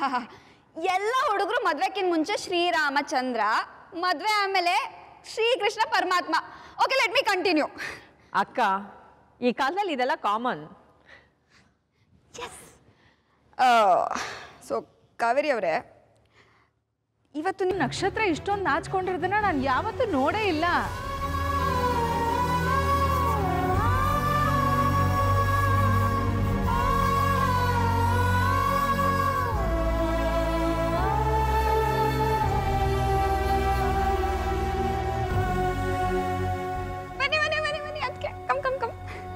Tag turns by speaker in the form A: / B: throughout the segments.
A: ಎಲ್ಲ ಹುಡುಗರು ಮದ್ವೆಕ್ಕಿಂತ ಮುಂಚೆ ಶ್ರೀರಾಮಚಂದ್ರ ಮದ್ವೆ ಆಮೇಲೆ ಶ್ರೀಕೃಷ್ಣ ಪರಮಾತ್ಮ ಓಕೆ ಲೆಟ್ ಮಿ ಕಂಟಿನ್ಯೂ
B: ಅಕ್ಕ ಈ ಕಾಲದಲ್ಲಿ ಇದೆಲ್ಲ ಕಾಮನ್
A: ಸೊ ಕಾವೇರಿ ಅವರೇ ಇವತ್ತು ನಿಮ್ಮ
C: ನಕ್ಷತ್ರ ಇಷ್ಟೊಂದು ನಾಚ್ಕೊಂಡಿರೋದನ್ನ ನಾನು ಯಾವತ್ತೂ ನೋಡೇ ಇಲ್ಲ
A: ಬನ್ನಿ ಬನ್ನಿ ಬನ್ನಿ ಬನ್ನಿ ಅದಕ್ಕೆ come come come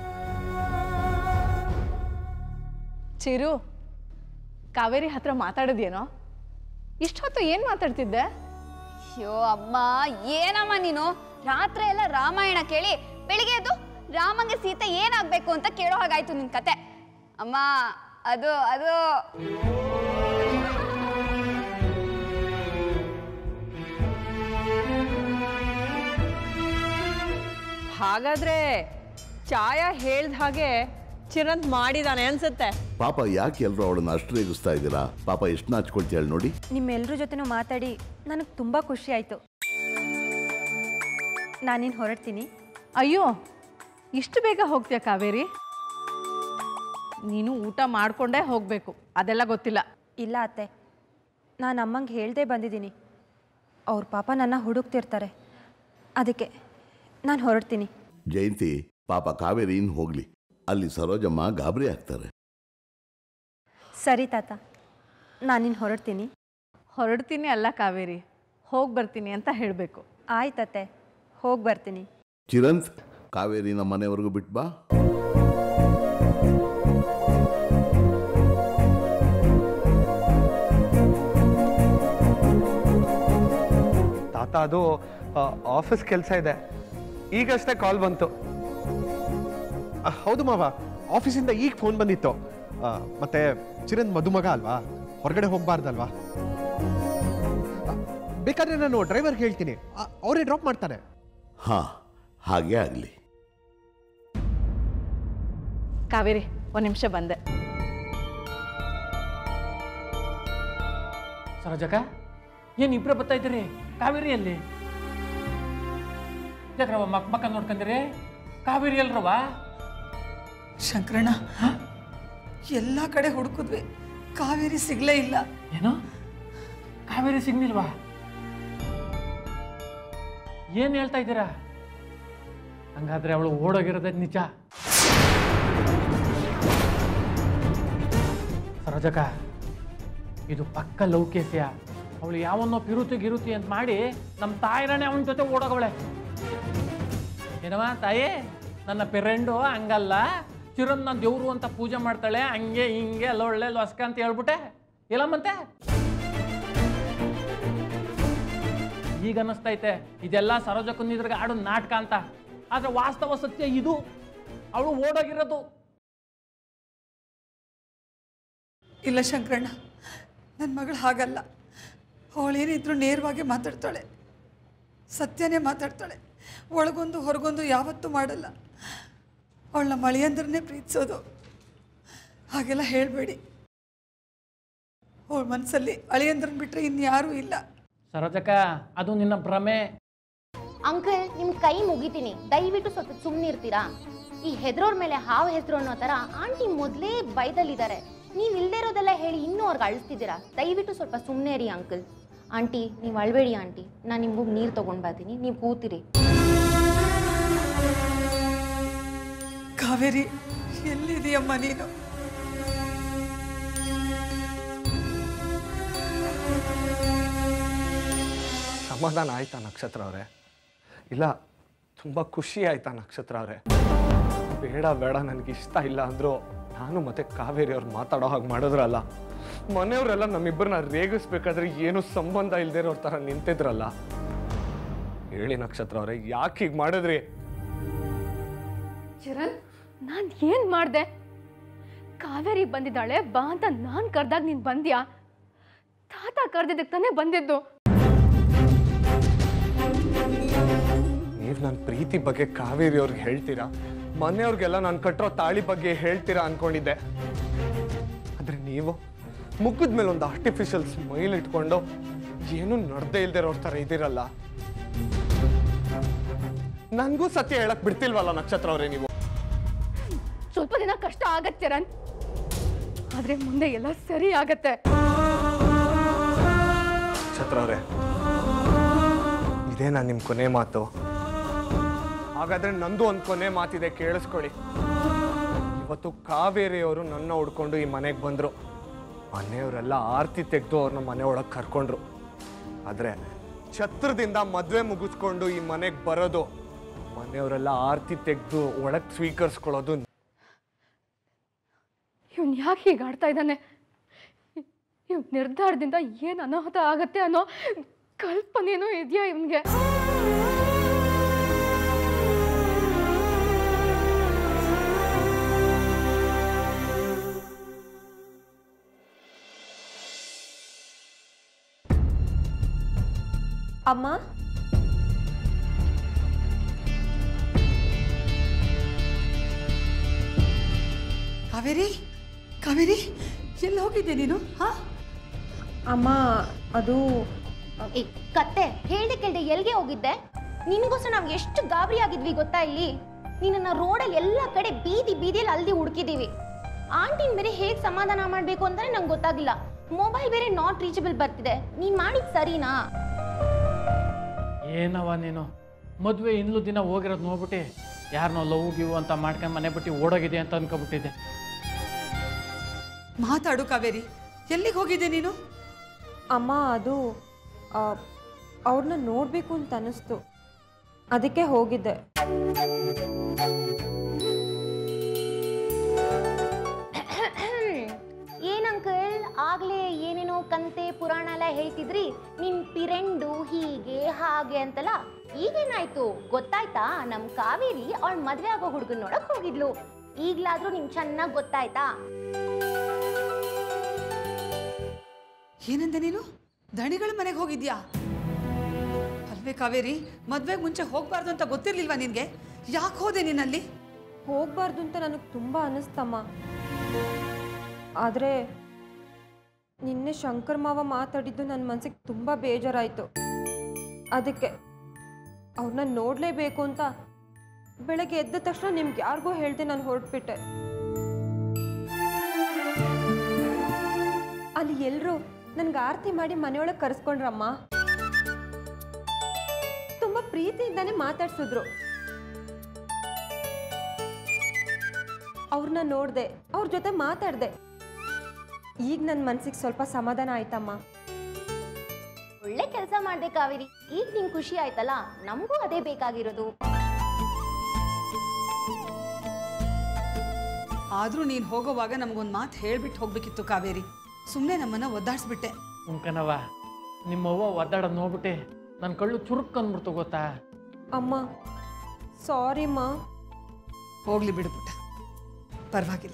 C: Chiru Kaveri ಹತ್ರ ಮಾತಾಡೋದೇನೋ ಇಷ್ಟೊತ್ತು ಏನು ಮಾತಾಡ್ತಿದ್ದೆ
A: ಅಯ್ಯೋ ಅಮ್ಮ ಏನಮ್ಮ ನೀನು ರಾತ್ರಿ ಎಲ್ಲ ರಾಮಾಯಣ ಕೇಳಿ ಬೆಳಿಗ್ಗೆ ಎದ್ದು ರಾಮಂಗೆ ಸೀತೆ ಏನಾಗ್ಬೇಕು ಅಂತ ಕೇಳೋ ಹಾಗಾಯ್ತು ನಿನ್ ಕತೆ ಅಮ್ಮ ಅದು ಅದು
B: ಹಾಗಾದ್ರೆ ಛಾಯಾ ಹೇಳ್ದ ಹಾಗೆ ಚಿರಂತ್ ಮಾಡಿದಾನೆ ಅನ್ಸುತ್ತೆ
D: ಪಾಪ ಯಾಕೆ ಎಲ್ಲರೂ ಅವಳನ್ನ ಅಷ್ಟು ರೇಗಿಸ್ತಾ ಇದ್ದೀರಾ ಪಾಪ ಎಷ್ಟು ನಾಚ್ಕೊಳ್ತೀಯಾಳು ನೋಡಿ
E: ನಿಮ್ಮೆಲ್ಲರ ಜೊತೆನೂ ಮಾತಾಡಿ ನನಗೆ ತುಂಬ ಖುಷಿ ಆಯಿತು ನಾನಿನ್ನು ಹೊರಡ್ತೀನಿ
C: ಅಯ್ಯೋ ಇಷ್ಟು ಬೇಗ ಹೋಗ್ತೀಯ ಕಾವೇರಿ ನೀನು ಊಟ ಮಾಡ್ಕೊಂಡೇ ಹೋಗಬೇಕು ಅದೆಲ್ಲ ಗೊತ್ತಿಲ್ಲ
E: ಇಲ್ಲ ಅತ್ತೆ ನಾನು ಅಮ್ಮಂಗೆ ಹೇಳ್ದೇ ಬಂದಿದ್ದೀನಿ ಅವ್ರ ಪಾಪ ನನ್ನ ಹುಡುಕ್ತಿರ್ತಾರೆ ಅದಕ್ಕೆ ನಾನು ಹೊರಡ್ತೀನಿ
D: ಜಯಂತಿ ಪಾಪ ಕಾವೇರಿ ಇನ್ನು ಹೋಗ್ಲಿ ಅಲ್ಲಿ ಸರೋಜಮ್ಮ ಗಾಬರಿ ಆಗ್ತಾರೆ
E: ಸರಿ ತಾತ ನಾನಿನ್ನು ಹೊರಡ್ತೀನಿ
C: ಹೊರಡ್ತೀನಿ ಅಲ್ಲ ಕಾವೇರಿ ಹೋಗಿ ಬರ್ತೀನಿ ಅಂತ ಹೇಳಬೇಕು
E: ಆಯ್ತತ್ತೆ ಹೋಗಿ ಬರ್ತೀನಿ
D: ಚಿರಂತ್ ಕಾವೇರಿನ ಮನೆವರೆಗೂ ಬಿಟ್ಟು ಬಾ
F: ತಾತ ಅದು ಆಫೀಸ್ ಕೆಲಸ ಇದೆ ಈಗಷ್ಟೇ ಕಾಲ್ ಬಂತು
G: ಆ, ಹೌದು ಮಾವ ಆಫೀಸಿಂದ ಈಗ ಫೋನ್ ಬಂದಿತ್ತು ಆ, ಮತ್ತೆ ಚಿರಂದ್ ಮದುಮಗ ಅಲ್ವಾ ಹೊರಗಡೆ ಹೋಗ್ಬಾರ್ದಲ್ವಾ ಆ, ಬೇಕಾದ್ರೆ ನಾನು ಡ್ರೈವರ್ಗೆ ಹೇಳ್ತೀನಿ ಆ, ಅವರೇ ಡ್ರಾಪ್ ಮಾಡ್ತಾರೆ
D: ಹಾ ಹಾಗೆ ಆಗಲಿ
C: ಕಾವೇರಿ ಒಂದು ನಿಮಿಷ ಬಂದೆ
H: ಸರೋಜಕ ಏನು ಇಬ್ಬರೇ ಬರ್ತಾ ಇದ್ದೀರಿ ಕಾವೇರಿಯಲ್ಲಿ ಯಾಕ್ರವ ಮಕ್ ಮಕ್ಕ ನೋಡ್ಕೊಂಡಿರಿ ಕಾವೇರಿ ಎಲ್ರವ
I: ಶಂಕರಣ್ಣ ಎಲ್ಲ ಕಡೆ ಹುಡುಕಿದ್ವಿ ಕಾವೇರಿ ಸಿಗ್ಲೇ ಇಲ್ಲ
H: ಏನು ಕಾವೇರಿ ಸಿಗ್ನಿಲ್ವಾ ಏನು ಹೇಳ್ತಾ ಇದ್ದೀರಾ ಹಂಗಾದ್ರೆ ಅವಳು ಓಡೋಗಿರೋದೇ ನಿಜ ಸರೋಜಕ ಇದು ಪಕ್ಕ ಲೌಕೇಸ್ಯ ಅವಳು ಯಾವನ್ನೋ ಪಿರುತಿ ಗಿರುತಿ ಅಂತ ಮಾಡಿ ನಮ್ಮ ತಾಯಿರನೇ ಅವನ ಜೊತೆ ಓಡೋಗವಳೆ ಏನವ ತಾಯಿ ನನ್ನ ಪೆರೆಂಡು ಹಂಗಲ್ಲ ಚಿರನ್ ನನ್ನ ದೇವ್ರು ಅಂತ ಪೂಜೆ ಮಾಡ್ತಾಳೆ ಹಂಗೆ ಹಿಂಗೆ ಎಲ್ಲ ಒಳ್ಳೆ ಲೊಸ್ಕ ಅಂತ ಹೇಳ್ಬಿಟ್ಟೆ ಇಲ್ಲ ಮತ್ತೆ ಈಗ ಅನ್ನಿಸ್ತೈತೆ ಇದೆಲ್ಲ ಸರೋಜಕ್ಕನಿದ್ರಿಗೆ ಆಡೋ ನಾಟಕ ಅಂತ ಆದ್ರೆ ವಾಸ್ತವ ಸತ್ಯ ಇದು ಅವಳು ಓಡೋಗಿರೋದು
I: ಇಲ್ಲ ಶಂಕರಣ್ಣ ನನ್ನ ಮಗಳು ಹಾಗಲ್ಲ ಅವಳೇನಿದ್ರು ನೇರವಾಗಿ ಮಾತಾಡ್ತಾಳೆ ಸತ್ಯನೇ ಮಾತಾಡ್ತಾಳೆ ಒಳಗೊಂದು ಹೊರಗೊಂದು ಯಾವತ್ತೂ ಮಾಡಲ್ಲ ಅವಳನ್ನ ಮಳೆಯಂದ್ರನ್ನೇ ಪ್ರೀತಿಸೋದು ಹಾಗೆಲ್ಲ ಹೇಳಬೇಡಿ ಅವಳ ಮನಸ್ಸಲ್ಲಿ ಅಳಿಯಂದ್ರನ್ ಬಿಟ್ಟರೆ ಇನ್ಯಾರೂ ಇಲ್ಲ
H: ಸರೋಜಕ್ಕ ಅದು ನಿನ್ನ ಭ್ರಮೆ
J: ಅಂಕಲ್ ನಿಮ್ ಕೈ ಮುಗಿತೀನಿ ದಯವಿಟ್ಟು ಸ್ವಲ್ಪ ಸುಮ್ಮನೆ ಇರ್ತೀರಾ ಈ ಹೆದ್ರೋರ್ ಮೇಲೆ ಹಾವು ಹೆಸರು ಅನ್ನೋ ತರ ಆಂಟಿ ಮೊದಲೇ ಬೈದಲ್ಲಿದ್ದಾರೆ ನೀವ್ ಇಲ್ದೇ ಇರೋದೆಲ್ಲ ಹೇಳಿ ಇನ್ನೂ ಅವ್ರಿಗೆ ಅಳಿಸ್ತಿದ್ದೀರಾ ದಯವಿಟ್ಟು ಸ್ವಲ್ಪ ಸುಮ್ಮನೆ ಇರಿ ಅಂಕಲ್ ಆಂಟಿ ನೀವು ಅಳ್ಬೇಡಿ ಆಂಟಿ ನಾನು ನಿಮ್ಗೆ ನೀರು ತಗೊಂಡ್ ಬರ್ತೀನಿ ನೀವು ಕೂತಿರಿ
I: ಕಾವೇರಿ ಎಲ್ಲಿದೆಯಮ್ಮ ನೀನು
F: ಸಮಾಧಾನ ಆಯ್ತಾ ನಕ್ಷತ್ರ ಅವರೇ ಇಲ್ಲ ತುಂಬ ಖುಷಿ ಆಯ್ತಾ ನಕ್ಷತ್ರ ಅವರೇ ಬೇಡ ಬೇಡ ನನಗೆ ಇಷ್ಟ ಇಲ್ಲ ಅಂದ್ರು ನಾನು ಮತ್ತೆ ಕಾವೇರಿ ಅವ್ರು ಮಾತಾಡೋ ಹಾಗೆ ಮಾಡಿದ್ರಲ್ಲ ಮನೆಯವರೆಲ್ಲ ನಮ್ಮಿಬ್ಬರನ್ನ ರೇಗಿಸ್ಬೇಕಾದ್ರೆ ಏನು ಸಂಬಂಧ ಇಲ್ದೇ ಇರೋರ್ ಥರ ನಿಂತಿದ್ರಲ್ಲ ಹೇಳಿ ನಕ್ಷತ್ರ ಅವರೇ ಯಾಕೆ ಹೀಗೆ ಮಾಡಿದ್ರಿ
K: ಚರಣ್ ನಾನು ಏನು ಮಾಡಿದೆ ಕಾವೇರಿ ಬಂದಿದ್ದಾಳೆ ಬಾ ಅಂತ ನಾನು ಕರೆದಾಗ ನೀನು ಬಂದ್ಯಾ ತಾತ ಕರೆದಿದ್ದಕ್ಕೆ ತಾನೇ ಬಂದಿದ್ದು
F: ನೀವು ನನ್ನ ಪ್ರೀತಿ ಬಗ್ಗೆ ಕಾವೇರಿ ಅವ್ರಿಗೆ ಹೇಳ್ತೀರಾ ಮನೆಯವ್ರಿಗೆಲ್ಲ ನಾನು ಕಟ್ಟಿರೋ ತಾಳಿ ಬಗ್ಗೆ ಹೇಳ್ತೀರಾ ಅನ್ಕೊಂಡಿದ್ದೆ ಆದ್ರೆ ನೀವು ಮುಖದ ಮೇಲೆ ಒಂದು ಆರ್ಟಿಫಿಷಿಯಲ್ ಸ್ಮೈಲ್ ಇಟ್ಕೊಂಡು ಏನು ನಡ್ದೇ ಇಲ್ದೇ ಇರೋರ್ ಥರ ಇದ್ದೀರಲ್ಲ ನನಗೂ ಸತ್ಯ ಹೇಳಕ್ ಬಿಡ್ತಿಲ್ವಲ್ಲ ನಕ್ಷತ್ರ ಅವರೇ ನೀವು
K: ಸ್ವಲ್ಪ ದಿನ ಕಷ್ಟ ಆಗತ್ತೆ ಚರಣ್ ಆದ್ರೆ ಮುಂದೆ ಎಲ್ಲ ಸರಿ ಆಗತ್ತೆ
F: ನಕ್ಷತ್ರ ಅವರೇ ಇದೇನಾ ನಿಮ್ಮ ಕೊನೆ ಮಾತು ಹಾಗಾದ್ರೆ ನಂದು ಒಂದು ಕೊನೆ ಮಾತಿದೆ ಕೇಳಿಸ್ಕೊಳ್ಳಿ ಇವತ್ತು ಕಾವೇರಿಯವರು ನನ್ನ ಹುಡ್ಕೊಂಡು ಈ ಮನೆಗೆ ಬಂದರು ಮನೆಯವರೆಲ್ಲ ಆರತಿ ತೆಗೆದು ಅವ್ರನ್ನ ಮನೆ ಒಳಗೆ ಕರ್ಕೊಂಡ್ರು ಆದರೆ ಛತ್ರದಿಂದ ಮದುವೆ ಮುಗಿಸ್ಕೊಂಡು ಈ ಮನೆಗೆ ಬರೋದು ಮನೆಯವರೆಲ್ಲ ಆರತಿ ತೆಗೆದು ಒಳಗೆ ಸ್ವೀಕರಿಸ್ಕೊಳ್ಳೋದು
K: ಇವನ್ ಯಾಕೆ ಹೀಗೆ ಆಡ್ತಾ ಇದ್ದಾನೆ ಇವ್ ನಿರ್ಧಾರದಿಂದ ಏನು ಅನಾಹುತ ಆಗತ್ತೆ ಅನ್ನೋ ಕಲ್ಪನೆನೂ ಇದೆಯಾ ಇವನ್ಗೆ
E: ಅಮ್ಮ
I: ಕಾವೇರಿ ಕಾವೇರಿ ಎಲ್ಲಿ ಹೋಗಿದ್ದೆ ನೀನು ಹಾ
E: ಅಮ್ಮ ಅದು
J: ಏ ಕತ್ತೆ ಹೇಳ್ದೆ ಕೇಳ್ದೆ ಎಲ್ಗೆ ಹೋಗಿದ್ದೆ ನಿನಗೋಸ್ಕರ ನಾವು ಎಷ್ಟು ಗಾಬರಿ ಆಗಿದ್ವಿ ಗೊತ್ತಾ ಇಲ್ಲಿ ನಿನ್ನ ರೋಡಲ್ಲಿ ಎಲ್ಲ ಕಡೆ ಬೀದಿ ಬೀದಿಯಲ್ಲಿ ಅಲ್ದಿ ಹುಡುಕಿದೀವಿ ಆಂಟಿನ್ ಬೇರೆ ಹೇಗೆ ಸಮಾಧಾನ ಮಾಡಬೇಕು ಅಂತಾನೆ ನಂಗೆ ಗೊತ್ತಾಗಿಲ್ಲ ಮೊಬೈಲ್ ಬೇರೆ ನಾಟ್ ರೀಚಬಲ್ ಬರ್ತಿದೆ ನೀನ್ ಮಾಡಿದ್ ಸರಿನಾ
H: ಏನವ ನೀನು ಮದುವೆ ಇನ್ನೂ ದಿನ ಹೋಗಿರೋದು ನೋಡ್ಬಿಟ್ಟು ಯಾರನ್ನೋ ಲವ್ ಗಿವ್ ಅಂತ ಮಾಡ್ಕೊಂಡು ಮನೆ ಬಿಟ್ಟು ಓಡೋಗಿದೆ ಅಂತ ಅನ್ಕೊಬಿಟ್ಟಿದ್ದೆ
I: ಮಾತಾಡು ಕಾವೇರಿ ಎಲ್ಲಿಗೆ ಹೋಗಿದ್ದೆ ನೀನು
E: ಅಮ್ಮ ಅದು ಅವ್ರನ್ನ ನೋಡಬೇಕು ಅಂತ ಅನ್ನಿಸ್ತು ಅದಕ್ಕೆ ಹೋಗಿದ್ದೆ
J: ಏನ್ ಅಂಕಲ್ ಆಗ್ಲೇ ಏನೇನೋ ಕಂತೆ ಪುರಾಣ ಎಲ್ಲ ಹೇಳ್ತಿದ್ರಿ ನಿನ್ ಪಿರೆಂಡು ಹೀಗೆ ಹಾಗೆ ಅಂತಲ್ಲ ಈಗೇನಾಯ್ತು ಗೊತ್ತಾಯ್ತಾ ನಮ್ ಕಾವೇರಿ ಅವಳ ಮದ್ವೆ ಆಗೋ ಹುಡುಗನ್ ನೋಡಕ್ ಹೋಗಿದ್ಲು ಈಗ್ಲಾದ್ರೂ ನಿಂಗ್ ಚೆನ್ನಾಗ್ ಗೊತ್ತಾಯ್ತಾ
I: ಏನಂದೆ ನೀನು ದಣಿಗಳ ಮನೆಗೆ ಹೋಗಿದ್ಯಾ ಅಲ್ವೇ ಕಾವೇರಿ ಮದ್ವೆಗೆ ಮುಂಚೆ ಹೋಗ್ಬಾರ್ದು ಅಂತ ಗೊತ್ತಿರ್ಲಿಲ್ವಾ ನಿನ್ಗೆ ಯಾಕೆ ಹೋದೆ ನೀನಲ್ಲಿ
E: ಹೋಗ್ಬಾರ್ದು ಅಂತ ನನಗೆ ತುಂಬ ಅನ್ನಿಸ್ತಮ್ಮ ಆದರೆ ನಿನ್ನೆ ಶಂಕರ್ ಮಾವ ಮಾತಾಡಿದ್ದು ನನ್ನ ಮನಸ್ಸಿಗೆ ತುಂಬ ಬೇಜಾರಾಯಿತು ಅದಕ್ಕೆ ಅವ್ರನ್ನ ನೋಡಲೇಬೇಕು ಅಂತ ಬೆಳಗ್ಗೆ ಎದ್ದ ತಕ್ಷಣ ನಿಮ್ಗೆ ಯಾರಿಗೂ ಹೇಳ್ದೆ ನಾನು ಹೊರಟ್ಬಿಟ್ಟೆ ಅಲ್ಲಿ ಎಲ್ಲರೂ ನನ್ಗೆ ಆರತಿ ಮಾಡಿ ಮನೆಯೊಳಗೆ ಕರೆಸ್ಕೊಂಡ್ರಮ್ಮ ತುಂಬ ಪ್ರೀತಿಯಿಂದಾನೆ ಮಾತಾಡ್ಸಿದ್ರು ಅವ್ರನ್ನ ನೋಡಿದೆ ಅವ್ರ ಜೊತೆ ಮಾತಾಡಿದೆ ಈಗ ನನ್ನ ಮನ್ಸಿಗೆ ಸ್ವಲ್ಪ ಸಮಾಧಾನ ಆಯ್ತಮ್ಮ
J: ಒಳ್ಳೆ ಕೆಲಸ ಮಾಡ್ದೆ ಕಾವೇರಿ ಈಗ ನಿಂಗ್ ಖುಷಿ ಆಯ್ತಲ್ಲ ನಮಗೂ ಅದೇ ಬೇಕಾಗಿರೋದು
I: ಆದ್ರೂ ನೀನು ಹೋಗೋವಾಗ ನಮಗೊಂದು ಮಾತು ಹೇಳ್ಬಿಟ್ಟು ಹೋಗ್ಬೇಕಿತ್ತು ಕಾವೇರಿ ಸುಮ್ಮನೆ ನಮ್ಮನ್ನ ಒದ್ದಾಡ್ಸ್ಬಿಟ್ಟೆ
H: ಉಂಕನವ ನಿಮ್ಮವ್ವ ಒದ್ದಾಡೋದು ನೋಡ್ಬಿಟ್ಟು ನನ್ನ ಕಳ್ಳು ಚುರುಕ್ ಅಂದ್ಬಿಡ್ತು ಗೊತ್ತಾ
E: ಅಮ್ಮ ಸಾರಿಮ್ಮ
I: ಹೋಗ್ಲಿ ಬಿಡು ಪುಟ್ಟ ಪರವಾಗಿಲ್ಲ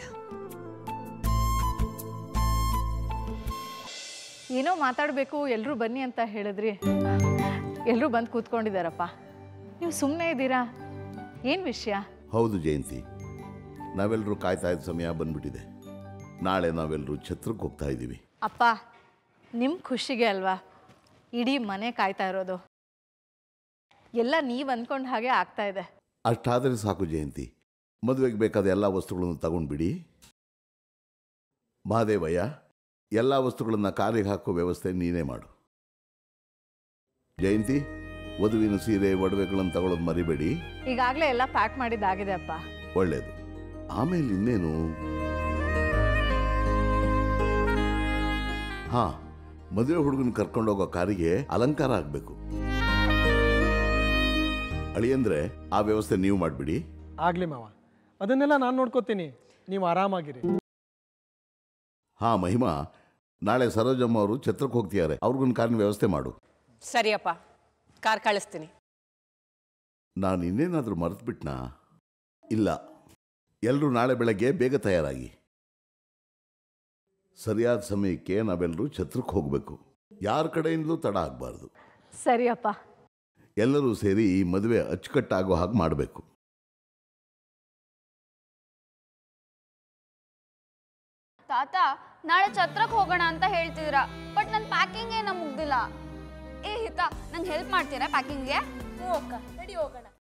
C: ಏನೋ ಮಾತಾಡಬೇಕು ಎಲ್ಲರೂ ಬನ್ನಿ ಅಂತ ಹೇಳಿದ್ರಿ ಎಲ್ಲರೂ ಬಂದು ಕೂತ್ಕೊಂಡಿದ್ದಾರಪ್ಪ ನೀವು ಸುಮ್ಮನೆ ಇದ್ದೀರಾ ಏನು ವಿಷಯ
D: ಹೌದು ಜಯಂತಿ ನಾವೆಲ್ಲರೂ ಕಾಯ್ತಾ ಇದ್ದ ಸಮಯ ಬಂದ್ಬಿಟ್ಟಿದೆ ನಾಳೆ ನಾವೆಲ್ಲರೂ ಛತ್ರಕ್ಕೆ ಹೋಗ್ತಾ ಇದ್ದೀವಿ
C: ಅಪ್ಪ ನಿಮ್ಮ ಖುಷಿಗೆ ಅಲ್ವಾ ಇಡೀ ಮನೆ ಕಾಯ್ತಾ ಇರೋದು ಎಲ್ಲ ನೀವು ಅಂದ್ಕೊಂಡ ಹಾಗೆ ಆಗ್ತಾ ಇದೆ
D: ಅಷ್ಟಾದರೆ ಸಾಕು ಜಯಂತಿ ಮದುವೆಗೆ ಬೇಕಾದ ಎಲ್ಲ ವಸ್ತುಗಳನ್ನು ತಗೊಂಡ್ಬಿಡಿ ಮಹಾದೇವಯ್ಯ ಎಲ್ಲ ವಸ್ತುಗಳನ್ನು ಕಾರಿಗೆ ಹಾಕೋ ವ್ಯವಸ್ಥೆ ನೀನೇ ಮಾಡು ಜಯಂತಿ ವಧುವಿನ ಸೀರೆ ಒಡವೆಗಳನ್ನು ತಗೊಳ್ಳೋದು ಮರಿಬೇಡಿ
C: ಈಗಾಗಲೇ ಎಲ್ಲ ಪ್ಯಾಕ್ ಮಾಡಿದ್ದಾಗಿದೆ ಅಪ್ಪ
D: ಒಳ್ಳೆಯದು ಆಮೇಲೆ ಇನ್ನೇನು ಹಾ ಮದುವೆ ಹುಡುಗನ ಕರ್ಕೊಂಡೋಗೋ ಕಾರಿಗೆ ಅಲಂಕಾರ ಆಗಬೇಕು ಅಳಿಯಂದ್ರೆ ಆ ವ್ಯವಸ್ಥೆ ನೀವು ಮಾಡಿಬಿಡಿ
G: ಆಗ್ಲಿ ಮಾವ ಅದನ್ನೆಲ್ಲ ನಾನು ನೋಡ್ಕೋತೀನಿ ನೀವು ಆರಾಮಾಗಿರಿ
D: ಹಾ ಮಹಿಮಾ ನಾಳೆ ಸರೋಜಮ್ಮ ಅವರು ಛತ್ರಕ್ಕೆ ಹೋಗ್ತಿದ್ದಾರೆ ಅವ್ರಿಗೊಂದು ಕಾರಿನ ವ್ಯವಸ್ಥೆ ಮಾಡು
B: ಸರಿಯಪ್ಪ ಕಾರ್ ಕಳಿಸ್ತೀನಿ
D: ನಾನು ಇನ್ನೇನಾದರೂ ಮರೆತುಬಿಟ್ನಾ ಇಲ್ಲ ಎಲ್ಲರೂ ನಾಳೆ ಬೆಳಗ್ಗೆ ಬೇಗ ತಯಾರಾಗಿ ಸರಿಯಾದ ಸಮಯಕ್ಕೆ ನಾವೆಲ್ಲರೂ ಛತ್ರಕ್ಕೆ ಹೋಗಬೇಕು ಯಾರ ಕಡೆಯಿಂದಲೂ ತಡ ಆಗಬಾರ್ದು
C: ಸರಿಯಪ್ಪ
D: ಎಲ್ಲರೂ ಸೇರಿ ಈ ಮದುವೆ ಅಚ್ಚುಕಟ್ಟಾಗೋ ಹಾಗೆ ಮಾಡಬೇಕು
A: ತಾತ ನಾಳೆ ಛತ್ರಕ್ಕೆ ಹೋಗೋಣ ಅಂತ ಹೇಳ್ತಿದ್ದೀರಾ ಬಟ್ ನನ್ನ ಪ್ಯಾಕಿಂಗ್ ಏನೋ ಮುಗ್ದಿಲ್ಲ ಏ ಹಿತ ನಂಗೆ ಹೆಲ್ಪ್ ಮಾಡ್ತೀರಾ ಪ್ಯಾಕಿಂಗ್ಗೆ
K: ಹ್ಞೂ ಅಕ್ಕ ನಡಿ ಹೋಗೋಣ